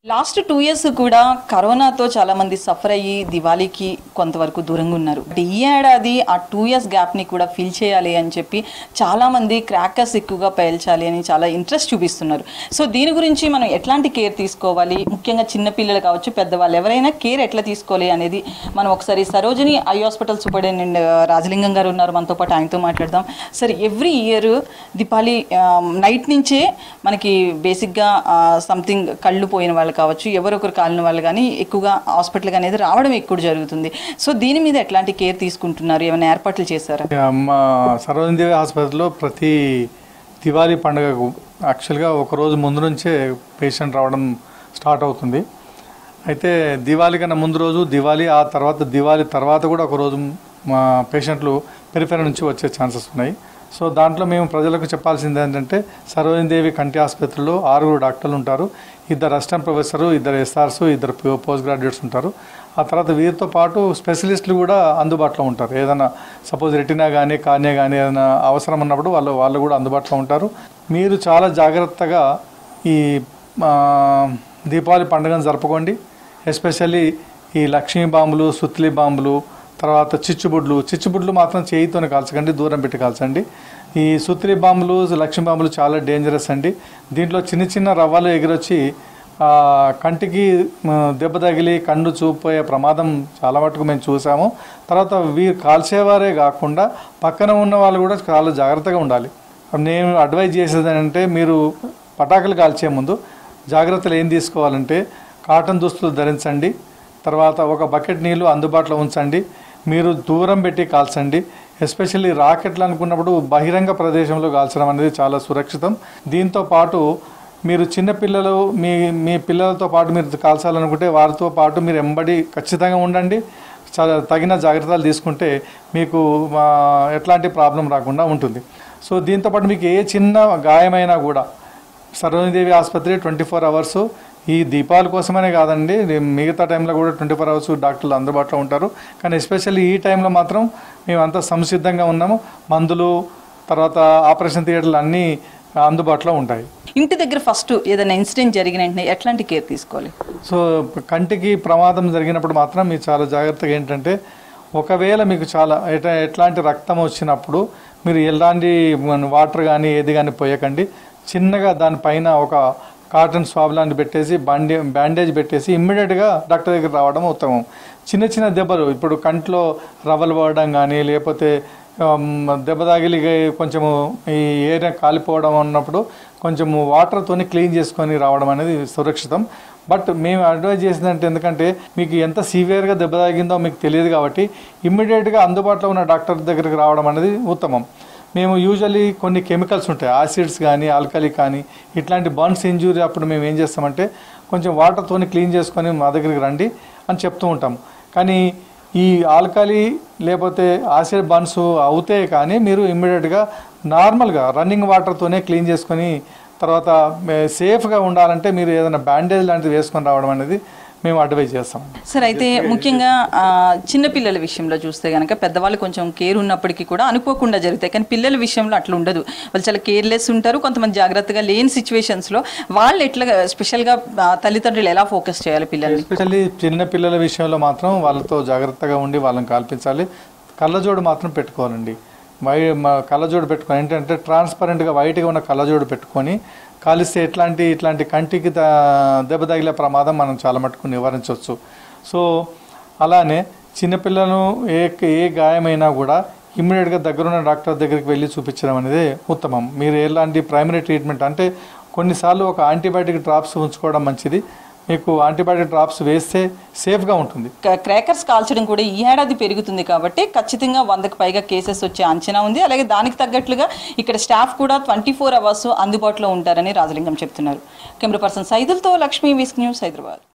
last two years కూడా కరోనాతో చాలా మంది సఫర్ అయ్యి దివాళీకి కొంతవరకు దూరంగా ఉన్నారు బట్ ఈ ఏడాది ఆ టూ ఇయర్స్ గ్యాప్ ని కూడా ఫిల్ చేయాలి అని చెప్పి చాలా మంది క్రాకర్స్ ఎక్కువగా పేల్చాలి అని చాలా ఇంట్రెస్ట్ చూపిస్తున్నారు సో దీని గురించి మనం ఎట్లాంటి కేర్ తీసుకోవాలి ముఖ్యంగా చిన్న పిల్లలు కావచ్చు పెద్దవాళ్ళు ఎవరైనా కేర్ ఎట్లా తీసుకోవాలి అనేది మనం ఒకసారి Sarojini eye hospital superintendent Rajalingam గారు ఉన్నారు మనతో పాటు ఆయనతో మాట్లాడదాం sir every year Deepavali night నుంచే మనకి బేసిక్గా సంథింగ్ కళ్ళు పోయిన వాళ్ళు కావచ్చు ఎవరొకరు కాలిన వాళ్ళు కానీ ఎక్కువగా హాస్పిటల్కి అనేది రావడం ఎక్కువ జరుగుతుంది సో దీని మీద ఎట్లాంటి కేర్ తీసుకుంటున్నారు ఏమైనా ఏర్పాట్లు చేశారా మా సర్వదేవి హాస్పిటల్లో ప్రతి దివాళీ పండుగకు యాక్చువల్గా ఒక రోజు ముందు నుంచే పేషెంట్ రావడం స్టార్ట్ అవుతుంది అయితే దివాళీ కన్నా ముందు రోజు దివాళీ ఆ తర్వాత దివాళీ తర్వాత కూడా ఒక రోజు మా పేషెంట్లు పెరిఫెర నుంచి వచ్చే ఛాన్సెస్ ఉన్నాయి సో దాంట్లో మేము ప్రజలకు చెప్పాల్సింది ఏంటంటే సరోజినీదేవి కంటి ఆసుపత్రిలో ఆరుగురు డాక్టర్లు ఉంటారు ఇద్దరు అసిస్టెంట్ ప్రొఫెసరు ఇద్దరు ఎస్ఆర్స్ ఇద్దరు పోస్ట్ గ్రాడ్యుయేట్స్ ఉంటారు ఆ తర్వాత వీరితో పాటు స్పెషలిస్టులు కూడా అందుబాటులో ఉంటారు ఏదైనా సపోజ్ రెటినా కానీ కార్నియా కానీ ఏదైనా అవసరం ఉన్నప్పుడు వాళ్ళు వాళ్ళు కూడా అందుబాటులో ఉంటారు మీరు చాలా జాగ్రత్తగా ఈ ఆ, దీపావళి పండుగను జరుపుకోండి ఎస్పెషల్లీ ఈ లక్ష్మీ బాంబులు సుత్లి బాంబులు తర్వాత చిచ్చుబుడ్లు చిచ్చుబుడ్లు మాత్రం చేయితోనే కాల్చకండి దూరం పెట్టి కాల్చండి ఈ సుత్లి బాంబులు లక్ష్మీ బాంబులు చాలా డేంజరస్ అండి దీంట్లో చిన్న చిన్న రవ్వలు ఎగిరొచ్చి ఆ, కంటికి మ, దెబ్బ తగిలి కన్ను చూపోయే ప్రమాదం చాలా మటుకు మేము చూసాము తర్వాత వీరు కాల్చేవారే కాకుండా పక్కన ఉన్న వాళ్ళు కూడా చాలా జాగ్రత్తగా ఉండాలి నేను అడ్వైజ్ చేసేది ఏంటంటే మీరు పటాకులు కాల్చే ముందు జాగ్రత్తలు ఏం తీసుకోవాలంటే కాటన్ దుస్తులు ధరించండి తర్వాత ఒక బకెట్ నీళ్ళు అందుబాటులో ఉంచండి మీరు దూరం పెట్టి కాల్చండి ఎస్పెషల్లీ రాకెట్లు అనుకున్నప్పుడు బహిరంగ ప్రదేశంలో కాల్చడం అనేది చాలా సురక్షితం దీంతో పాటు మీరు చిన్న పిల్లలు మీ మీ పిల్లలతో పాటు మీరు కాల్చాలనుకుంటే వారితో పాటు మీరు ఎంబడి ఖచ్చితంగా ఉండండి చాలా తగిన జాగ్రత్తలు తీసుకుంటే మీకు ఆ, ఎట్లాంటి ప్రాబ్లం రాకుండా ఉంటుంది సో దీంతో పాటు మీకు ఏ చిన్న గాయమైనా కూడా సరోజినీదేవి ఆసుపత్రి ట్వంటీ ఫోర్ అవర్స్ ఈ దీపావళి కోసమనే కాదండి మిగతా టైంలో కూడా ట్వంటీ ఫోర్ అవర్స్ డాక్టర్లు అందుబాటులో ఉంటారు కానీ ఎస్పెషల్లీ ఈ టైంలో మాత్రం మేమంతా సంసిద్ధంగా ఉన్నాము మందులు తర్వాత ఆపరేషన్ థియేటర్లు అన్నీ అందుబాటులో ఉంటాయి ఇంటి దగ్గర ఫస్ట్ ఏదైనా ఇన్సిడెంట్ జరిగిన వెంటనే ఎట్లాంటి కేర్ తీసుకోవాలి సో కంటికి ప్రమాదం జరిగినప్పుడు మాత్రం మీరు చాలా జాగ్రత్తగా ఏంటంటే ఒకవేళ మీకు చాలా ఎట ఎట్లాంటి రక్తం వచ్చినప్పుడు మీరు ఎలాంటి వాటర్ కానీ ఏది కానీ పోయకండి చిన్నగా దానిపైన ఒక కాటన్ స్వాబ్ లాంటి పెట్టేసి బండి బ్యాండేజ్ పెట్టేసి ఇమ్మీడియట్గా డాక్టర్ దగ్గర రావడం ఉత్తమం చిన్న చిన్న దెబ్బలు ఇప్పుడు కంట్లో రవ్వలు పడడం కానీ లేకపోతే ఆమ్, దెబ్బ తగిలి కొంచెము ఈ ఏరియా కాలిపోవడం ఉన్నప్పుడు కొంచెము వాటర్తోని క్లీన్ చేసుకొని రావడం అనేది సురక్షితం బట్ మేము అడ్వైజ్ చేసిందంటే ఎందుకంటే మీకు ఎంత సివియర్గా దెబ్బ తాగిందో మీకు తెలియదు కాబట్టి ఇమ్మీడియట్గా అందుబాటులో ఉన్న డాక్టర్ దగ్గరికి రావడం అనేది ఉత్తమం మేము యూజువల్లీ కొన్ని కెమికల్స్ ఉంటాయి యాసిడ్స్ కానీ ఆల్కలీ కానీ ఇట్లాంటి బర్న్స్ ఇంజూరీ అప్పుడు మేము ఏం చేస్తామంటే కొంచెం వాటర్తోని క్లీన్ చేసుకొని మా దగ్గరికి రండి అని చెప్తూ ఉంటాం కానీ ఈ ఆల్కలీ లేకపోతే యాసిడ్ బర్న్స్ అవుతే కానీ మీరు ఇమ్మీడియట్గా నార్మల్గా రన్నింగ్ వాటర్తోనే క్లీన్ చేసుకొని తర్వాత మే- సేఫ్గా ఉండాలంటే మీరు ఏదైనా బ్యాండేజ్ లాంటిది వేసుకొని రావడం అనేది మేము అడ్వైజ్ చేస్తాం సార్ అయితే ముఖ్యంగా ఆ, చిన్నపిల్లల విషయంలో చూస్తే కనుక పెద్దవాళ్ళు కొంచెం కేర్ ఉన్నప్పటికీ కూడా అనుకోకుండా జరుగుతాయి కానీ పిల్లల విషయంలో అట్లా ఉండదు వాళ్ళు చాలా కేర్లెస్ ఉంటారు కొంతమంది జాగ్రత్తగా లేని సిచ్యువేషన్స్లో వాళ్ళు ఎట్లా స్పెషల్గా ఆ, తల్లిదండ్రులు ఎలా ఫోకస్ చేయాలి పిల్లల్ని ఎస్పెషల్లీ చిన్న పిల్లల విషయంలో మాత్రం వాళ్ళతో జాగ్రత్తగా ఉండి వాళ్ళని కల్పించాలి కళ్ళజోడు మాత్రం పెట్టుకోవాలండి వై మా కళ్ళజోడు పెట్టుకొని ఏంటంటే ట్రాన్స్పరెంట్గా వైట్గా ఉన్న కళ్ళజోడు పెట్టుకొని కాలిస్తే ఎట్లాంటి ఇట్లాంటి కంటికి ద- దెబ్బ తగిలే ప్రమాదం మనం చాలా మటుకు నివారించవచ్చు సో అలానే చిన్నపిల్లలను ఏ ఏ గాయమైనా కూడా ఇమ్మీడియట్గా దగ్గరున్న డాక్టర్ దగ్గరికి వెళ్ళి చూపించడం అనేది ఉత్తమం మీరు ఎలాంటి ప్రైమరీ ట్రీట్మెంట్ అంటే కొన్నిసార్లు ఒక యాంటీబయాటిక్ డ్రాప్స్ ఉంచుకోవడం మంచిది మీకు యాంటీబయాటిక్ డ్రాప్స్ వేస్తే సేఫ్గా ఉంటుంది క్రాకర్స్ కాల్చడం కూడా ఈ ఏడాది పెరుగుతుంది కాబట్టి ఖచ్చితంగా వందకు పైగా కేసెస్ వచ్చే అంచనా ఉంది అలాగే దానికి తగ్గట్లుగా ఇక్కడ స్టాఫ్ కూడా ట్వంటీ ఫోర్ అవర్స్ అందుబాటులో ఉంటారని రాజలింగం చెప్తున్నారు కెమెరా పర్సన్ సైదులతో లక్ష్మీ విస్క్ న్యూస్ హైదరాబాద్